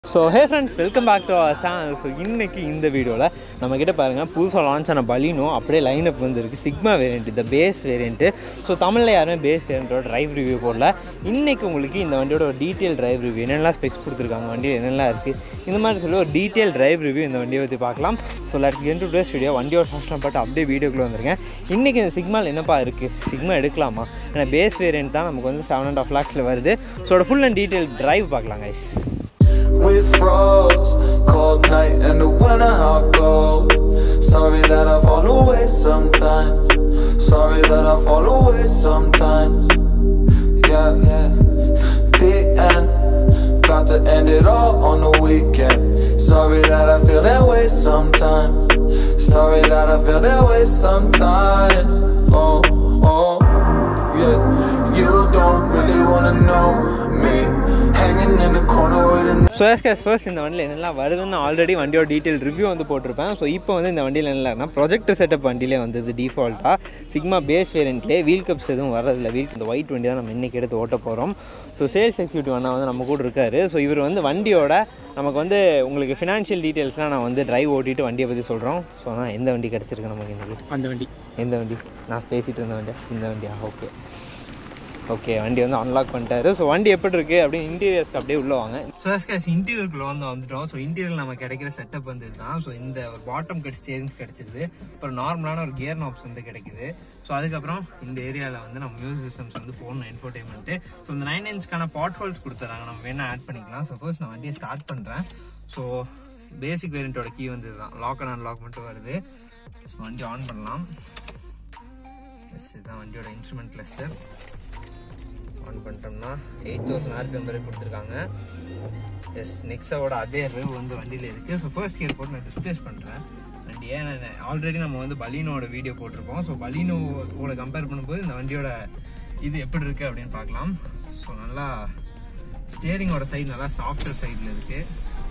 so hey friends welcome back to our channel so இன்றைக்கி இந்த வீடியோவில் நம்மக்கிட்ட பாருங்கள் புதுசாக லான்ச் ஆன பலினோ அப்படியே லைனப் வந்துருக்கு சிக்மா வேரியண்ட் இந்த பேஸ் வேரியண்ட்டு ஸோ தமிழில் யாருமே பேஸ் வேரியண்ட்டோட டிரைவ் ரிவ்யூ போடல இன்றைக்கி உங்களுக்கு இந்த வண்டியோட ஒரு டீட்டெயில் டிரைவ் ரிவ்யூ என்னெல்லாம் ஸ்பெக்ஸ் கொடுத்துருக்காங்க வண்டியில் என்னெல்லாம் இருக்குது இந்த மாதிரி சொல்லி ஒரு டீட்டெயில் டிரைவ் ரிவ்யூ இந்த வண்டியை பற்றி பார்க்கலாம் so let's get today's video வண்டியோட ஃபஸ்ட்லாம் பார்த்து அப்படியே வீடியோக்குள்ளே வந்திருக்கேன் இன்றைக்கி இந்த சிக்மால் என்னப்பா இருக்குது சிக்மா எடுக்கலாமா ஏன்னா பேஸ் வேரியண்ட் தான் நமக்கு வந்து செவன் அண்ட் ஆஃப் லேக்ஸில் வருது so full and detail drive பார்க்கலாம் guys with froze Cold night and the winter hot cold Sorry that I fall away sometimes Sorry that I fall away sometimes Yeah, yeah The end Got to end it all on the weekend Sorry that I feel that way sometimes Sorry that I feel that way sometimes Oh, oh Yeah You don't really wanna know me Hanging in the corner with a so எஸ்கேஸ் first இந்த வண்டியில் என்னெல்லாம் வருதுன்னு already வண்டியோட detail review வந்து போட்டிருப்பேன் so இப்போ வந்து இந்த வண்டியில் என்னென்னா ப்ரொஜெக்ட் செட்டப் வண்டியிலே வந்தது டிஃபால்ட்டாக சிக்மா பேஸ் வேரியண்ட்லேயே வீல் கப்ஸ் எதுவும் வரதில்ல வீல் இந்த ஒயிட் வண்டி தான் நம்ம இன்றைக்கி எடுத்து ஓட்ட போகிறோம் ஸோ சேல்ஸ் எக்ஸிக்யூட்டிவ் அண்ணா வந்து நம்ம கூட இருக்காரு ஸோ இவர் வந்து வண்டியோட நமக்கு வந்து உங்களுக்கு ஃபினான்ஷியல் டீட்டெயில்ஸ்லாம் நான் வந்து டிரைவ் ஓட்டிட்டு வண்டியை பற்றி சொல்கிறோம் ஸோ ஆனால் எந்த வண்டி கிடச்சிருக்கு நமக்கு இன்றைக்கி அந்த வண்டி எந்த வண்டி நான் பேசிகிட்டு இருந்த வண்டியா இந்த வண்டியா ஓகே ஓகே வண்டி வந்து அன்லாக் பண்ணிட்டாரு ஸோ வண்டி எப்படி இருக்கு அப்படின்னு இன்டீரியர்ஸ்க்கு அப்படியே உள்ள வாங்க ஃபர்ஸ்ட் கேஸ் இன்டீரியருக்குள்ள வந்து வந்துட்டோம் ஸோ இன்டீரியர் நமக்கு கிடைக்கிற செட்டப் வந்து இதுதான் ஸோ இந்த ஒரு பாட்டம் கட் ஸ்டேரிங்ஸ் கிடைச்சிருது அப்புறம் நார்மலான ஒரு கியர் நாப்ஸ் வந்து கிடைக்குது ஸோ அதுக்கப்புறம் இந்த ஏரியாவில் வந்து நம்ம மியூசிக் சிஸ்டம்ஸ் வந்து போடணும் என்டர்டைன்மெண்ட்டு ஸோ இந்த நைன் இன்ச்க்கான பாட் ஹோல்ஸ் கொடுத்துறாங்க நம்ம வேணா ஆட் பண்ணிக்கலாம் சப்போஸ் நான் வண்டியை ஸ்டார்ட் பண்ணுறேன் ஸோ பேசிக் வேரியண்ட்டோட கீ வந்து இதுதான் லாக் அண்ட் அன்லாக் மட்டும் வருது ஸோ வண்டி ஆன் பண்ணலாம் எஸ் இதுதான் வண்டியோட இன்ஸ்ட்ருமெண்ட் கிளஸ்டர் ஆன் பண்ணிட்டோம்னா எயிட் தௌசண்ட் ஆர்பிஎம் வரை கொடுத்துருக்காங்க எஸ் நெக்ஸாவோட அதே ரிவ் வந்து வண்டியில் இருக்குது ஸோ ஃபர்ஸ்ட் கியர் போட்டு நான் டிஸ்பிளேஸ் பண்ணுறேன் வண்டி ஏன் ஆல்ரெடி நம்ம வந்து பலினோட வீடியோ போட்டிருப்போம் ஸோ பலினோவோட கம்பேர் பண்ணும்போது இந்த வண்டியோட இது எப்படி இருக்குது அப்படின்னு பார்க்கலாம் ஸோ நல்லா ஸ்டியரிங்கோட சைடு நல்லா சாஃப்ட்வேர் சைடில் இருக்குது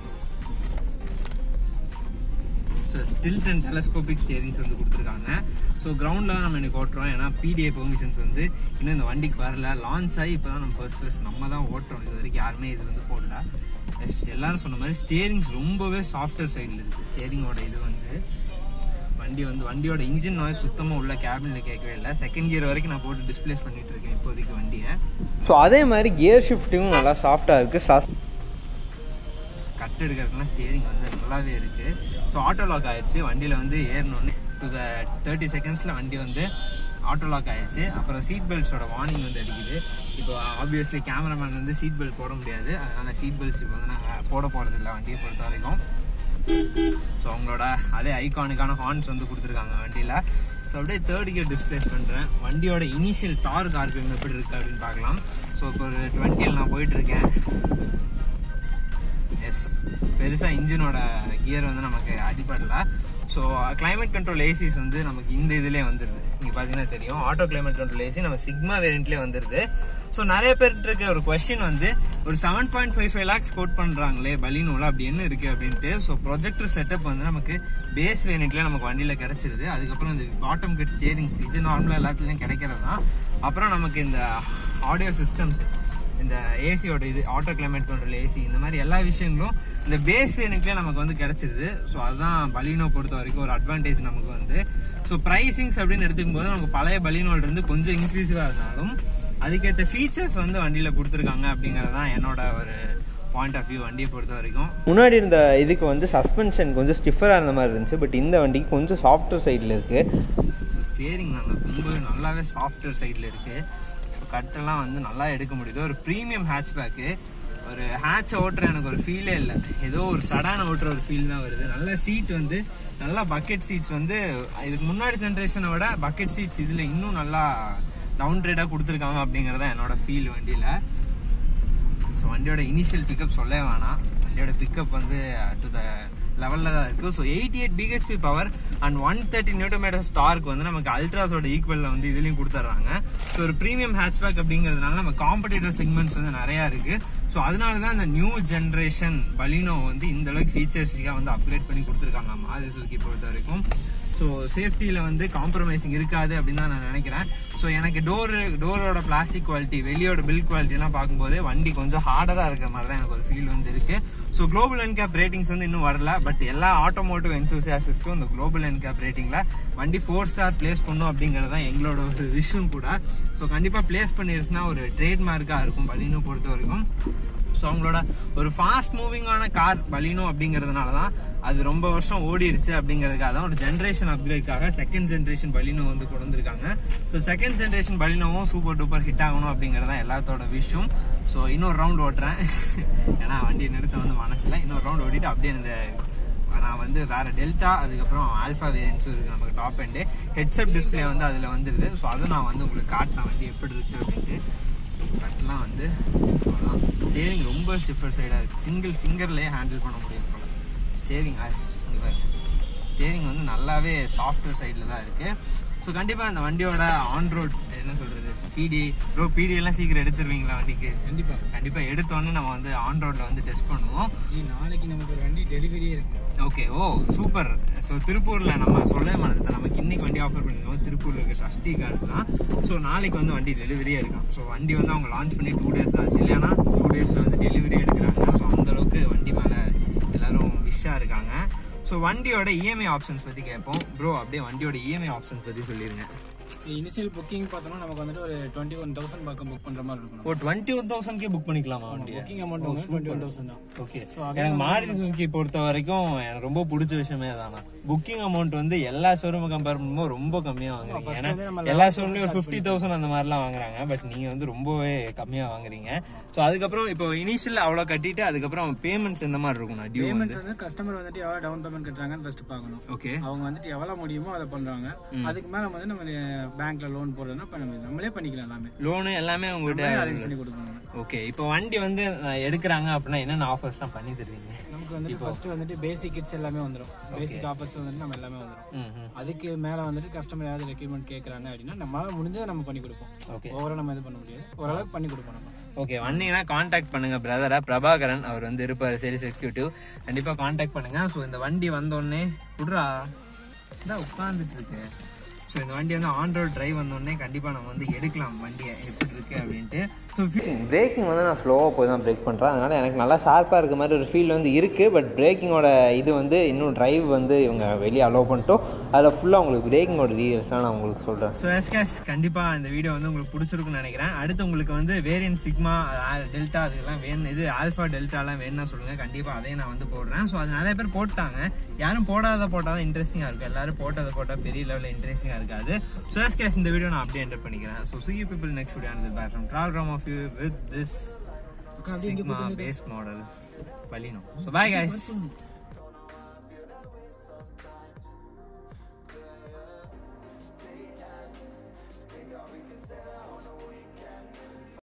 so tilt and telescopic steerings வந்து கொடுத்துருக்காங்க ஸோ கிரவுண்டில் தான் நம்ம இன்னைக்கு ஓட்டுறோம் ஏன்னா பிடிஏ பெர்மிஷன்ஸ் வந்து இன்னும் இந்த வண்டிக்கு வரல லான்ச் ஆகி இப்போ தான் நம்ம ஃபர்ஸ்ட் ஃபர்ஸ்ட் நம்ம தான் ஓட்டுறோம் இது வரைக்கும் யாருமே இது வந்து போடல எஸ் எல்லாரும் சொன்ன மாதிரி ஸ்டியரிங்ஸ் ரொம்பவே சாஃப்ட்வேர் சைடில் இருக்குது ஸ்டியரிங்கோட இது வந்து வண்டி வந்து வண்டியோட இன்ஜின் நாய்ஸ் சுத்தமாக உள்ள கேபினில் கேட்கவே இல்லை செகண்ட் கியர் வரைக்கும் நான் போட்டு டிஸ்பிளேஸ் பண்ணிட்டு இருக்கேன் இப்போதைக்கு வண்டியை ஸோ அதே மாதிரி கியர் ஷிஃப்ட்டும் நல்லா சாஃப்டாக இருக்குது சஸ் கட் எடுக்கிறதுக்குலாம் ஸ்டியரிங் வந்து நல்லாவே இருக்குது ஸோ ஆட்டோ லாக் ஆயிடுச்சு வண்டியில் வந்து ஏறணுன்னு டு த தேர்ட்டி செகண்ட்ஸில் வண்டி வந்து ஆட்டோ லாக் ஆயிடுச்சு அப்புறம் சீட் பெல்ட்ஸோட வார்னிங் வந்து அடிக்குது இப்போ ஆப்வியஸ்லி கேமராமேன் வந்து சீட் பெல்ட் போட முடியாது அதனால் சீட் பெல்ட்ஸ் இப்போ வந்து நாங்கள் போட போகிறது இல்லை வண்டியை பொறுத்த வரைக்கும் ஸோ அவங்களோட அதே ஐகானிக்கான ஹார்ன்ஸ் வந்து கொடுத்துருக்காங்க வண்டியில் ஸோ அப்படியே தேர்ட் கியர் டிஸ்பிளேஸ் பண்ணுறேன் வண்டியோட இனிஷியல் டார்க் ஆர்பிஎம் எப்படி இருக்குது அப்படின்னு பார்க்கலாம் ஸோ இப்போ ஒரு டுவெண்ட்டியில் நான் போயிட்டுருக்கேன் எஸ் பெருசாக இன்ஜினோட கியர் வந்து நமக்கு அடிப்படல ஸோ கிளைமேட் கண்ட்ரோல் ஏசிஸ் வந்து நமக்கு இந்த இதுலேயே வந்துடுது நீங்கள் பார்த்தீங்கன்னா தெரியும் ஆட்டோ கிளைமேட் கண்ட்ரோல் ஏசி நம்ம சிக்மா வேரியண்ட்லேயே வந்துடுது ஸோ நிறைய பேர்கிட்ட இருக்க ஒரு கொஸ்டின் வந்து ஒரு seven point five five lakhs quote பண்ணுறாங்களே பலினோல அப்படி என்ன இருக்குது அப்படின்ட்டு ஸோ ப்ரொஜெக்டர் செட்டப் வந்து நமக்கு பேஸ் வேரியண்ட்லேயே நமக்கு வண்டியில் கிடச்சிருது அதுக்கப்புறம் இந்த பாட்டம் கட் ஸ்டியரிங்ஸ் இது நார்மலாக எல்லாத்துலேயும் கிடைக்கிறது தான் அப்புறம் நமக்கு இந்த ஆடியோ சிஸ்டம்ஸ் இந்த ஏசியோட இது ஆட்டோ கிளைமேட் கண்ட்ரோல் ஏசி இந்த மாதிரி எல்லா விஷயங்களும் இந்த பேஸ் வேரியண்ட்லேயே நமக்கு வந்து கிடைச்சிருது ஸோ அதுதான் பலினோ பொறுத்த வரைக்கும் ஒரு அட்வான்டேஜ் நமக்கு வந்து ஸோ ப்ரைசிங்ஸ் அப்படின்னு எடுத்துக்கும் போது நமக்கு பழைய பலினோட இருந்து கொஞ்சம் இன்க்ரீஸிவாக இருந்தாலும் அதுக்கேற்ற ஃபீச்சர்ஸ் வந்து வண்டியில் கொடுத்துருக்காங்க அப்படிங்கிறது தான் என்னோட ஒரு பாயிண்ட் ஆஃப் வியூ வண்டியை பொறுத்த வரைக்கும் முன்னாடி இருந்த இதுக்கு வந்து சஸ்பென்ஷன் கொஞ்சம் ஸ்டிஃபராக இருந்த மாதிரி இருந்துச்சு பட் இந்த வண்டிக்கு கொஞ்சம் சாஃப்ட்வேர் சைடில் இருக்குது ஸோ ஸ்டியரிங் நாங்கள் ரொம்பவே நல்லாவே சாஃப்ட்வேர் சைடில் இருக்குது ஸோ கட்டெல்லாம் வந்து நல்லா எடுக்க முடியுது ஒரு ப்ரீமியம் ஹேட்ச்பேக்கு ஒரு ஹேட்ச் ஓட்டுற எனக்கு ஒரு ஃபீலே இல்லை ஏதோ ஒரு சடான ஓட்டுற ஒரு ஃபீல் தான் வருது நல்ல சீட் வந்து நல்லா பக்கெட் சீட்ஸ் வந்து இதுக்கு முன்னாடி ஜென்ரேஷனை விட பக்கெட் சீட்ஸ் இதில் இன்னும் நல்லா டவுன் ரேட்டாக கொடுத்துருக்காங்க அப்படிங்கிறத என்னோட ஃபீல் வண்டியில் ஸோ வண்டியோட இனிஷியல் பிக்கப் சொல்லவே வேணாம் வண்டியோட பிக்கப் வந்து டு த லெவலில் தான் இருக்குது so eighty eight BHP power and one thirty newton meter torque வந்து நமக்கு அல்ட்ராஸோட ஈக்குவலில் வந்து இதுலையும் கொடுத்துட்றாங்க ஸோ ஒரு ப்ரீமியம் ஹேட்ச்பேக் அப்படிங்கிறதுனால நம்ம காம்படிட்டர் செக்மெண்ட்ஸ் வந்து நிறையா இருக்குது ஸோ அதனால தான் இந்த நியூ ஜென்ரேஷன் பலினோ வந்து இந்த அளவுக்கு ஃபீச்சர்ஸிக்காக வந்து அப்கிரேட் பண்ணி கொடுத்துருக்காங்க மாருதி சுசுகி பொறுத்த வரைக்கும் ஸோ சேஃப்டியில் வந்து காம்ப்ரமைசிங் இருக்காது அப்படின்னு தான் நான் நினைக்கிறேன் ஸோ எனக்கு டோர் டோரோட பிளாஸ்டிக் குவாலிட்டி வெளியோட பில் குவாலிட்டிலாம் பார்க்கும்போது வண்டி கொஞ்சம் ஹார்டராக இருக்கிற மாதிரி தான் எனக்கு ஒரு ஃபீல் வந்து இருக்கு ஸோ குளோபல் என்கேப் ரேட்டிங்ஸ் வந்து இன்னும் வரல பட் எல்லா ஆட்டோமோட்டிவ் என்தூசியாசிஸ்ட்டும் இந்த குளோபல் என்கேப் ரேட்டிங்கில் வண்டி ஃபோர் ஸ்டார் பிளேஸ் பண்ணும் அப்படிங்கிறது தான் எங்களோட ஒரு விஷயம் கூட ஸோ கண்டிப்பாக பிளேஸ் பண்ணிருச்சுன்னா ஒரு ட்ரேட்மார்க்காக இருக்கும் பலினோ பொறுத்த வரைக்கும் ஸோ அவங்களோட ஒரு ஃபாஸ்ட் மூவிங்கான கார் பலினோ அப்படிங்கிறதுனால தான் அது ரொம்ப வருஷம் ஓடிடுச்சு அப்படிங்கிறதுக்காக தான் ஒரு ஜென்ரேஷன் அப்கிரேட்காக செகண்ட் ஜென்ரேஷன் பலினோ வந்து கொண்டு வந்திருக்காங்க ஸோ செகண்ட் ஜென்ரேஷன் பலினோவும் சூப்பர் டூப்பர் ஹிட் ஆகணும் அப்படிங்கிறது தான் எல்லாத்தோட விஷயம் ஸோ இன்னொரு ரவுண்ட் ஓட்டுறேன் ஏன்னா வண்டி நிறுத்த வந்து மனசில் இன்னொரு ரவுண்ட் ஓட்டிட்டு அப்படியே இந்த நான் வந்து வேற டெல்டா அதுக்கப்புறம் ஆல்ஃபா வேரியன்ஸும் இருக்கு நமக்கு டாப் எண்டு ஹெட்செட் டிஸ்பிளே வந்து அதில் வந்துருது ஸோ அதுவும் நான் வந்து உங்களுக்கு காட்டினேன் வண்டி எப்படி இருக்கு அப்படின்ட்டு பட்லாம் வந்து அவ்வளோதான் ஸ்டேரிங் ரொம்ப ஸ்டிஃபர் சைடாக இருக்குது சிங்கிள் ஃபிங்கர்லேயே ஹேண்டில் பண்ண முடியும் போல ஸ்டேரிங் ஆஸ் இங்கே பாருங்க ஸ்டேரிங் வந்து நல்லாவே சாஃப்ட்வேர் சைடில் தான் இருக்குது ஸோ கண்டிப்பாக அந்த வண்டியோட ஆன் ரோட் என்ன சொல்கிறது பிடி ப்ரோ பிடி எல்லாம் சீக்கிரம் எடுத்துருவீங்களா வண்டிக்கு கண்டிப்பா கண்டிப்பாக எடுத்தோடனே நம்ம வந்து ஆன் ரோட்டில் வந்து டெஸ்ட் பண்ணுவோம் நீ நாளைக்கு நமக்கு ஒரு வண்டி டெலிவரியே இருக்கு ஓகே ஓ சூப்பர் ஸோ திருப்பூரில் நம்ம சொல்லவே மாட்டேன் நமக்கு இன்னைக்கு வண்டி ஆஃபர் பண்ணிருக்கோம் திருப்பூரில் இருக்க சஷ்டி கார்ஸ் தான் ஸோ நாளைக்கு வந்து வண்டி டெலிவரியே இருக்கும் ஸோ வண்டி வந்து அவங்க லான்ச் பண்ணி டூ டேஸ் ஆச்சு இல்லைன்னா டூ டேஸில் வந்து டெலிவரி எடுக்கிறாங்க ஸோ அந்த அளவுக்கு வண்டி மேலே எல்லாரும் விஷாக இருக்காங்க ஸோ வண்டியோட இஎம்ஐ ஆப்ஷன்ஸ் பற்றி கேட்போம் ப்ரோ அப்படியே வண்டியோட இஎம்ஐ ஆப்ஷன்ஸ் பற்றி சொல்லிடுங்க இனிஷியல் புக்கிங் பார்த்தோம்னா நமக்கு வந்துட்டு ஒரு டுவெண்ட்டி ஒன் தௌசண்ட் பக்கம் புக் பண்ற மாதிரி இருக்கும் ஓ டுவெண்ட்டி ஒன் தௌசண்ட்கே புக் பண்ணிக்கலாமா வண்டியை புக்கிங் அமௌண்ட் வந்து டுவெண்ட்டி ஒன் தௌசண்ட் தான் ஓகே எனக்கு மாருதி சுசுகி பொறுத்த வரைக்கும் எனக்கு ரொம்ப பிடிச்ச விஷயமே தானா புக்கிங் அமௌண்ட் வந்து எல்லா ஷோரூம் கம்பேர் பண்ணும்போது ரொம்ப கம்மியா வாங்குறீங்க ஏன்னா வந்து நம்ம எல்லா ஷோரூம்லயும் ஒரு ஃபிஃப்டி தௌசண்ட் அந்த மாதிரிலாம் வாங்குறாங்க பட் நீங்க வந்து ரொம்பவே கம்மியா வாங்குறீங்க ஸோ அதுக்கப்புறம் இப்போ இனிஷியல் அவ்வளோ கட்டிட்டு அதுக்கப்புறம் பேமெண்ட்ஸ் எந்த மாதிரி இருக்கும் டியூ வந்து பேமெண்ட் வந்து கஸ்டமர் வந்துட்டு எவ்வளவு டவுன் பேமெண்ட் கட்டுறாங்கன்னு ஃபர்ஸ்ட் பார்க்கணும் ஓகே அவங்க வந்துட்டு எவ்வளவு முடியுமோ அதை பண்றாங்க அதுக்கு மேல வந்து நம்ம பேங்க்ல லோன் போடுறதுன்னா பண்ண முடியும் நம்மளே பண்ணிக்கலாம் எல்லாமே லோனு எல்லாமே உங்ககிட்ட அரேஞ்ச் பண்ணி கொடுக்கணும் ஓகே இப்போ வண்டி வந்து நான் எடுக்கிறாங்க அப்படின்னா என்னென்ன ஆஃபர்ஸ்லாம் பண்ணி தருவீங்க நமக்கு வந்துட்டு ஃபர்ஸ்ட் வந்துட்டு பேசிக் கிட்ஸ் எல்லாமே வந்துடும் பேசிக் ஆஃபர்ஸ் வந்துட்டு நம்ம எல்லாமே வந்துடும் ம் ம் அதுக்கு மேல வந்துட்டு கஸ்டமர் ஏதாவது ரெக்யூர்மெண்ட் கேட்கறாங்க அப்படின்னா நம்மளால முடிஞ்சதை நம்ம பண்ணி கொடுப்போம் ஓகே ஓவரா நம்ம இது பண்ண முடியாது ஓரளவுக்கு பண்ணி கொடுப்போம் நம்ம ஓகே வந்தீங்கன்னா காண்டாக்ட் பண்ணுங்க பிரதரா பிரபாகரன் அவர் வந்து இருப்பார் சேல்ஸ் எக்ஸிக்யூட்டிவ் கண்டிப்பா காண்டாக்ட் பண்ணுங்க ஸோ இந்த வண்டி வந்தோடனே விட்றா இதான் உட்காந்துட்டு இருக்கு ஸோ இந்த வண்டி வந்து ஆன் ரோட் டிரைவ் வந்தோடனே கண்டிப்பாக நம்ம வந்து எடுக்கலாம் வண்டியை எப்படி இருக்கு அப்படின்ட்டு ஸோ பிரேக்கிங் வந்து நான் ஸ்லோவாக போய் தான் பிரேக் பண்ணுறேன் அதனால் எனக்கு நல்லா ஷார்ப்பாக இருக்க மாதிரி ஒரு ஃபீல் வந்து இருக்குது பட் பிரேக்கிங்கோட இது வந்து இன்னும் டிரைவ் வந்து இவங்க வெளியே அலோவ் பண்ணிட்டோம் அதில் ஃபுல்லாக உங்களுக்கு பிரேக்கிங்கோட டீடைல்ஸ்லாம் நான் உங்களுக்கு சொல்கிறேன் ஸோ எஸ்கேஸ் கண்டிப்பாக இந்த வீடியோ வந்து உங்களுக்கு பிடிச்சிருக்குன்னு நினைக்கிறேன் அடுத்து உங்களுக்கு வந்து வேரியன்ட் சிக்மா டெல்டா அதுக்கெல்லாம் வேணும் இது ஆல்ஃபா டெல்டாலாம் வேணும்னா சொல்லுங்கள் கண்டிப்பாக அதையும் நான் வந்து போடுறேன் ஸோ அது நிறைய பேர் போட்டாங்க யாரும் போடாத போட்டால் தான் இன்ட்ரெஸ்டிங்காக இருக்கும் எல்லாரும் போட்டதை போட்டால் பெரிய லெவலில் இன்ட்ரெஸ்டிங்காக இருக்காது ஸோ எஸ்கேஸ் இந்த வீடியோ நான் அப்படியே என்டர் பண்ணிக்கிறேன் so see people next video ஆனது back from travel rum of you with this Sigma base model Baleno so bye guys